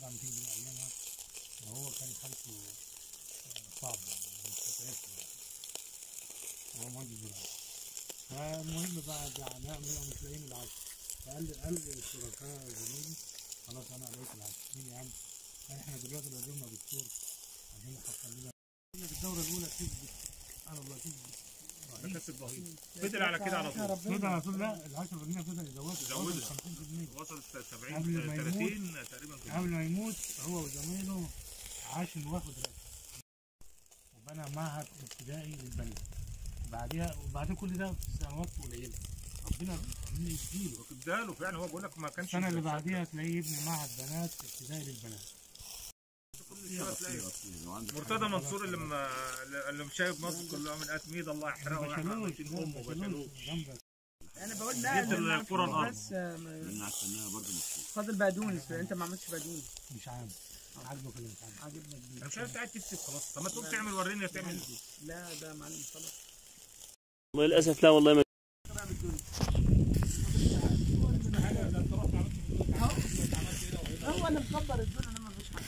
بتدفع 200 جنيه ايامها وهو كان حالته آه، صعبه يعني مش متيسر يعني هو مهندس زراعي فالمهم بعد عناء مش لاقيين العشر فقال لي قال لي الشركاء زميلي خلاص انا لقيت العشر مين يا عم؟ قال احنا دلوقتي لازمنا دكتور عشان يحصل لنا يقول لك الدوره الاولى كسبت سبحان الله كسبت ده كسب رهيب فضل على كده على طول كده على طول لا ال 10% فضل يزودها يزودها. 50% وصل 70 قبل ما يموت. 30 تقريبا كده. قبل ما يموت هو وزمايله عاش انه واخد رأسه وبنى معهد ابتدائي للبنات بعدها وبعد كل ده سنوات قليله ربنا ربنا يديله اداله فعلا هو بيقول لك ما كانش السنه اللي بعديها تلاقيه يبني معهد بنات ابتدائي للبنات كل شويه تلاقي مرتضى منصور اللي ما اللي مشايب مصر كلها من اتميد الله يحرقه ما ويحرقه بشلوش ويشيل امه ما بشلوه بشلوش جنبك انا بقول لا جبت لما الكرة الأرض. بس آه، ما- لان عشانها برضه مش فاضل بقدونس انت ما عملتش بقدونس مش عام عاجبك اللي مش عاجبك عاجبنا انا جديد مش عارف قاعد تكتب خلاص طب ما تقوم تعمل وريني تعمل لا ده معلم خلاص والله للاسف لا والله ما هو اللي مكبر الدنيا انا ما فيش حاجه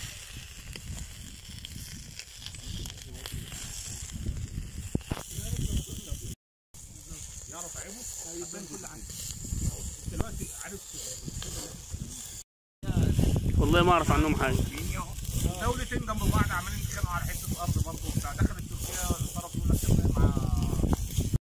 يعرف عيبه هيبان كل حاجه دلوقتي عارف والله ما اعرف عنهم حاجه دولتين جنب بعض عمالين يتخانقوا على حته ارض برضه وبتاع دخلت تركيا الطرف يقول لك تمام مع